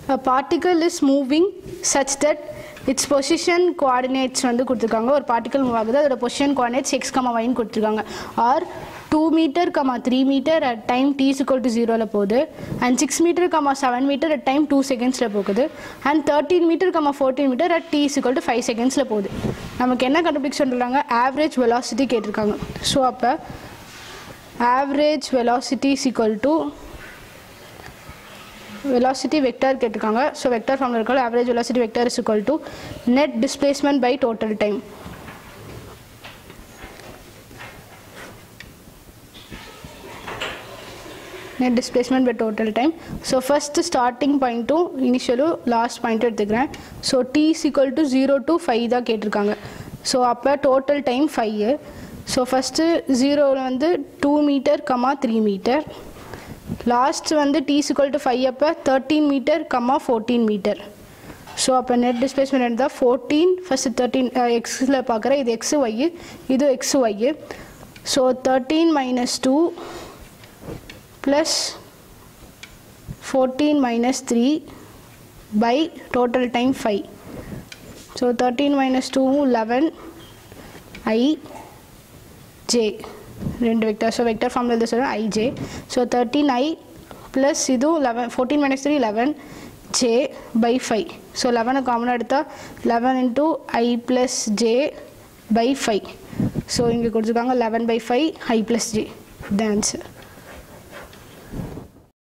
a particle is moving such that its position coordinates வந்து கொடுத்துருக்காங்க ஒரு பார்ட்டிகல் மூவ் ஆகுது அதோட பொசிஷன் கோஆர்டினேட்ஸ் எக்ஸ் கமா ஒயின்னு கொடுத்துருக்காங்க r two metre comma three metre at time t equal to ஜீரோவில் போகுது and six metre comma seven metre at time two செகண்ட்ஸில் போகுது and thirteen metre comma fourteen metre at t equal to five செகண்ட்ஸில் போகுது நமக்கு என்ன கண்டுபிடிக்க சொல்லிருக்காங்க ஆவரேஜ் வெலாசிட்டி கேட்டிருக்காங்க ஸோ அப்போ average velocity is equal to velocity vector கேட்டிருக்காங்க ஸோ வெக்டர் ஃபார்மில் இருக்க average velocity vector is equal to net displacement by total time net displacement by total time so first starting point to initial last point எடுத்துக்கிறேன் so t is equal to 0 to 5 தான் கேட்டிருக்காங்க so அப்போ total time five so first ஜீரோவில் வந்து two metre comma three metre last வந்து T equal to five அப்போ thirteen metre comma fourteen metre so அப்போ net displacement இருந்தால் ஃபோர்டீன் ஃபஸ்ட்டு தேர்ட்டீன் எக்ஸில் பார்க்குறேன் இது எக்ஸு ஒய் இது X Y so thirteen minus two plus fourteen minus three by total time five so thirteen minus two eleven I J ரெண்டு vector so vector ஃபார்மில் எழுத சொல்கிறேன் ஐஜே so thirteen I plus இதுவும் eleven fourteen minus three eleven J by five so லெவனை காமனாக எடுத்தால் eleven into I plus J by five so இங்கே கொடுத்துருக்காங்க eleven by five I plus J the answer